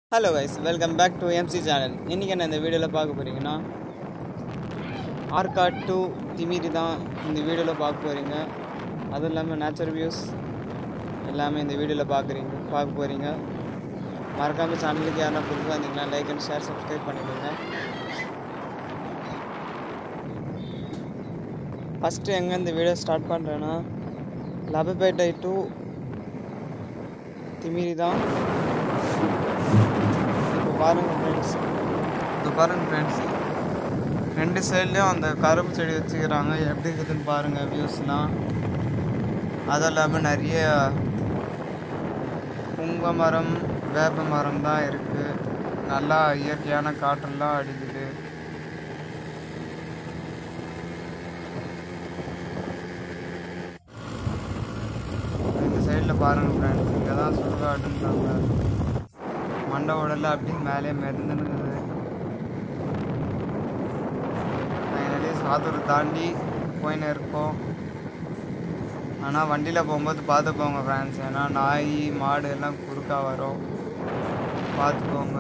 hello guys welcome back to MC channel இன்றைக்கி என்ன இந்த வீடியோவில் பார்க்க போகிறீங்கன்னா ஆர்காட் டூ திமிரி தான் இந்த வீடியோவில் பார்க்க போகிறீங்க அதுவும் இல்லாமல் நேச்சர் வியூஸ் எல்லாமே இந்த வீடியோவில் பார்க்குறீங்க பார்க்க போகிறீங்க மறக்காமல் சேனலுக்கு யாரா புதுசாக வந்தீங்கன்னா லைக் அண்ட் ஷேர் சப்ஸ்கிரைப் பண்ணிக்கோங்க ஃபஸ்ட்டு எங்கே இந்த வீடியோ ஸ்டார்ட் பண்ணுறேன்னா லபப்பேட்டை டு திமிரி தான் இப்போ பாருங்க ஃப்ரெண்ட்ஸ் இப்போ பாருங்க ஃப்ரெண்ட்ஸ் ரெண்டு சைட்லேயும் அந்த கரும்பு செடி வச்சுக்கிறாங்க எப்படி இருக்குதுன்னு பாருங்கள் வியூஸ்லாம் அதுவும் இல்லாமல் நிறைய புங்க மரம் வேப்ப மரம் தான் இருக்குது நல்லா இயற்கையான காற்றெல்லாம் அடிக்குது இந்த சைடில் பாருங்க ஃப்ரெண்ட்ஸ் இங்கே தான் சுடுகாடுன்றாங்க மண்டை உடல அப்படியே மேலே மிதந்துனுக்குது ஃபைனலி சாத்தூர் தாண்டி போயின்னு இருக்கோம் ஆனால் வண்டியில் போகும்போது பார்த்து போங்க ஃப்ரெண்ட்ஸ் ஏன்னா நாய் மாடு எல்லாம் குறுக்கா வரும் பார்த்துக்கோங்க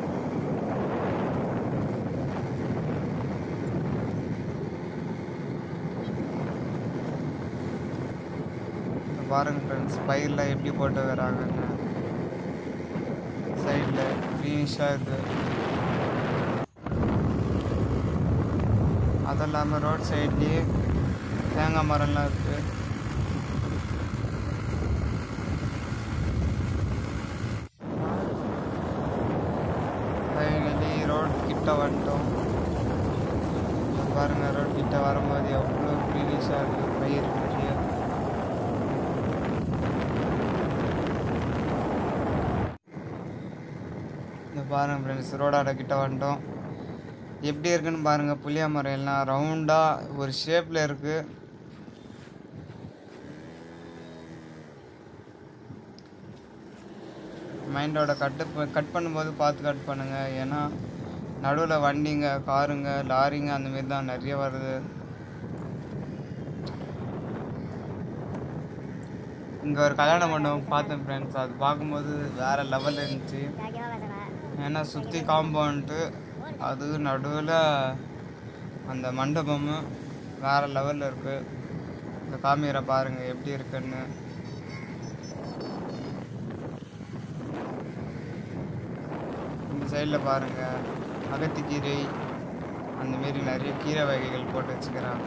இப்ப பாருங்க ஃப்ரெண்ட்ஸ் பயிரில் எப்படி போட்டு வராங்கன்னு சைடில் க்ரீனிஷாக இருக்குது அதுவும் இல்லாமல் ரோட் சைட்லேயே தேங்காய் மரம்லாம் இருக்குது ஃபைனலி ரோட் கிட்ட வந்துட்டோம் இங்க பாருங்க ரோட் கிட்ட வரும்போது எவ்வளோ க்ரீனிஷாக இருக்குது பயிர் நிறைய இந்த பாருங்க ஃப்ரெண்ட்ஸ் ரோடாட கிட்ட வந்துட்டோம் எப்படி இருக்குன்னு பாருங்க புளிய மரம் எல்லாம் ரவுண்டாக ஒரு ஷேப்பில் இருக்கு மைண்டோட கட்டு ப- கட் பண்ணும்போது பார்த்து கட் பண்ணுங்க ஏன்னா நடுவில் வண்டிங்க காருங்க லாரிங்க அந்த மாதிரி தான் நிறைய வருது இங்கே ஒரு கல்யாண மண்டபம் பார்த்தேன் ஃப்ரெண்ட்ஸ் அது பார்க்கும்போது வேறு லெவலில் இருந்துச்சு ஏன்னா சுற்றி காம்பவுண்டு அது நடுவில் அந்த மண்டபமும் வேறு லெவலில் இருக்குது இந்த காமிக்கிற பாருங்கள் எப்படி இருக்குன்னு இந்த சைடில் பாருங்கள் அகத்திக்கீரை அந்த மாரி நிறைய கீரை வகைகள் போட்டு வச்சுக்கிறாங்க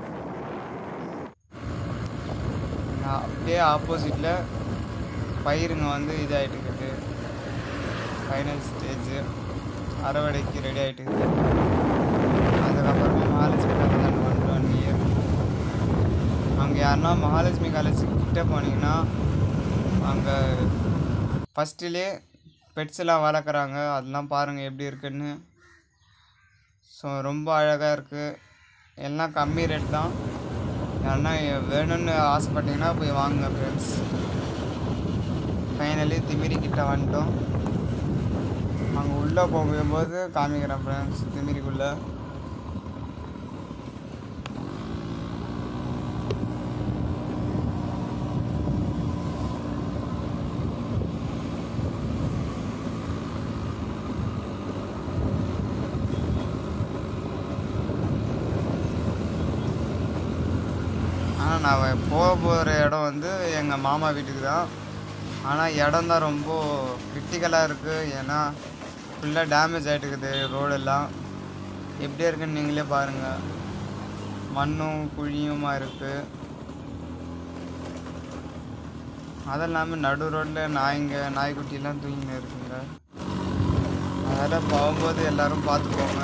நான் அப்படியே ஆப்போசிட்டில் பயிருங்க வந்து இதாகிட்டு இருக்குது ஃபைனல் ஸ்டேஜ் அறுவடைக்கு ரெடி ஆகிட்டு இருக்குது அதுக்கப்புறமா மகாலட்சுமி கல்யாணம் ஒன் ஒன் இயர் அங்கே யாருன்னா மகாலட்சுமி காலேஜ் கிட்ட போனீங்கன்னா அங்கே ஃபஸ்ட்டிலே பெட்ஸ் எல்லாம் வளர்க்குறாங்க அதெல்லாம் பாருங்கள் எப்படி இருக்குன்னு ஸோ ரொம்ப அழகாக இருக்குது எல்லாம் கம்மி ரேட் தான் யாருன்னா வேணும்னு ஆசைப்பட்டீங்கன்னா போய் வாங்குங்க ஃப்ரெண்ட்ஸ் ஃபைனலி திமிரி கிட்ட வந்துட்டோம் அங்கே உள்ளே போகும்போது காமிக்கிறேன் ஃப்ரெண்ட்ஸ் திமிரிக்குள்ளே ஆனால் நான் போக போகிற இடம் வந்து எங்கள் மாமா வீட்டுக்கு தான் ஆனால் இடம் தான் ரொம்ப கிரிட்டிக்கலாக இருக்குது ஏன்னா ஃபுல்லாக டேமேஜ் ஆகிட்டுக்குது ரோடெல்லாம் எப்படி இருக்குன்னு நீங்களே பாருங்கள் மண்ணும் குழியுமா இருக்குது அதுவும் இல்லாமல் நடு ரோட்டில் நாய்ங்க நாய்க்குட்டிலாம் தூங்கின்னு இருக்குங்க அதெல்லாம் போகும்போது எல்லாரும் பார்த்துக்கோங்க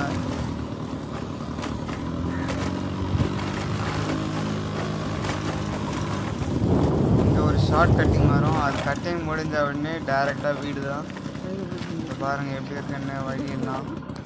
இங்கே ஒரு ஷார்ட் கட்டிங் வரும் அது கட்டிங் முடிஞ்ச உடனே டேரெக்டாக வீடு தான் இப்போ பாருங்கள் எப்படி இருக்குன்னு வழியெல்லாம்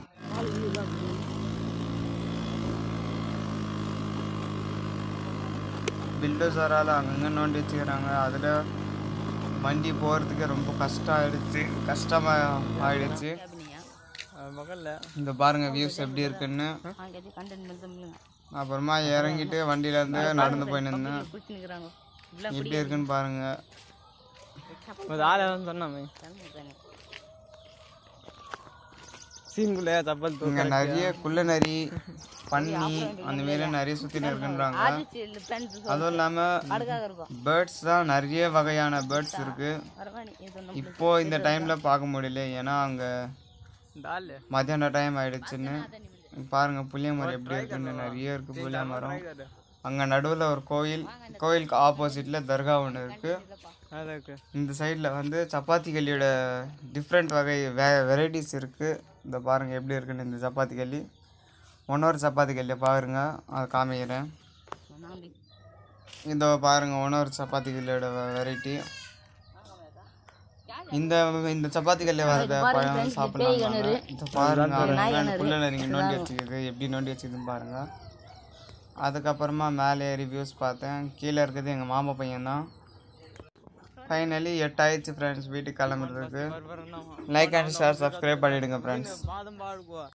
பில்டோசரால் அங்கங்கே நோண்டி வச்சுக்கிறாங்க அதில் வண்டி போகிறதுக்கு ரொம்ப கஷ்டம் ஆயிடுச்சு கஷ்டமாக ஆயிடுச்சு இந்த பாருங்கள் வியூஸ் எப்படி இருக்குன்னு அப்புறமா இறங்கிட்டு வண்டியிலேருந்து நடந்து போய் நின்று எப்படி இருக்குன்னு பாருங்கள் ஒரு ஆளை வந்து சொன்னாமே சீன்குள்ளே சப்பல் இங்க நிறைய குள்ள நரி பன்னி அந்த மாதிரி நிறைய சுத்தின்னு இருக்குன்றாங்க அதுவும் இல்லாம பேர்ட்ஸ் தான் நிறைய வகையான பேர்ட்ஸ் இருக்கு இப்போ இந்த டைம்ல பார்க்க முடியல ஏன்னா அங்க டால் மத்தியான டைம் ஆயிடுச்சுன்னு பாருங்க புளிய மரம் எப்படி இருக்குன்னு நிறைய இருக்கு புளிய மரம் அங்க நடுவுல ஒரு கோயில் கோயிலுக்கு ஆப்போசிட்ல தர்கா ஒன்று இருக்கு அதுக்கு இந்த சைடில் வந்து சப்பாத்தி களியோட டிஃப்ரெண்ட் வகை வே வெரைட்டிஸ் இருக்குது இந்த பாருங்கள் எப்படி இருக்குன்னு இந்த சப்பாத்தி களி இன்னொரு சப்பாத்தி களியை பாருங்க அதை காமிக்கிறேன் இதோ பாருங்க இன்னொரு சப்பாத்தி களியோட வெரைட்டி இந்த இந்த சப்பாத்தி கல்லில் வரத பழம் சாப்பிடலாம் இது பாருங்க அதுக்குள்ள நரிங்க நோண்டி வச்சுக்குது எப்படி நோண்டி வச்சுக்குதுன்னு பாருங்க அதுக்கப்புறமா மேலே ரிவ்யூஸ் பார்த்தேன் கீழே இருக்கிறது எங்கள் மாமா பையன் தான் ஃபைனலி எட்டாயிடுச்சு ஃப்ரெண்ட்ஸ் வீட்டுக்கு கிளம்புறதுக்கு லைக் அண்ட் ஷேர் சப்ஸ்கிரைப் பண்ணிவிடுங்க ஃப்ரெண்ட்ஸ் மாதம் பாடுக்குவா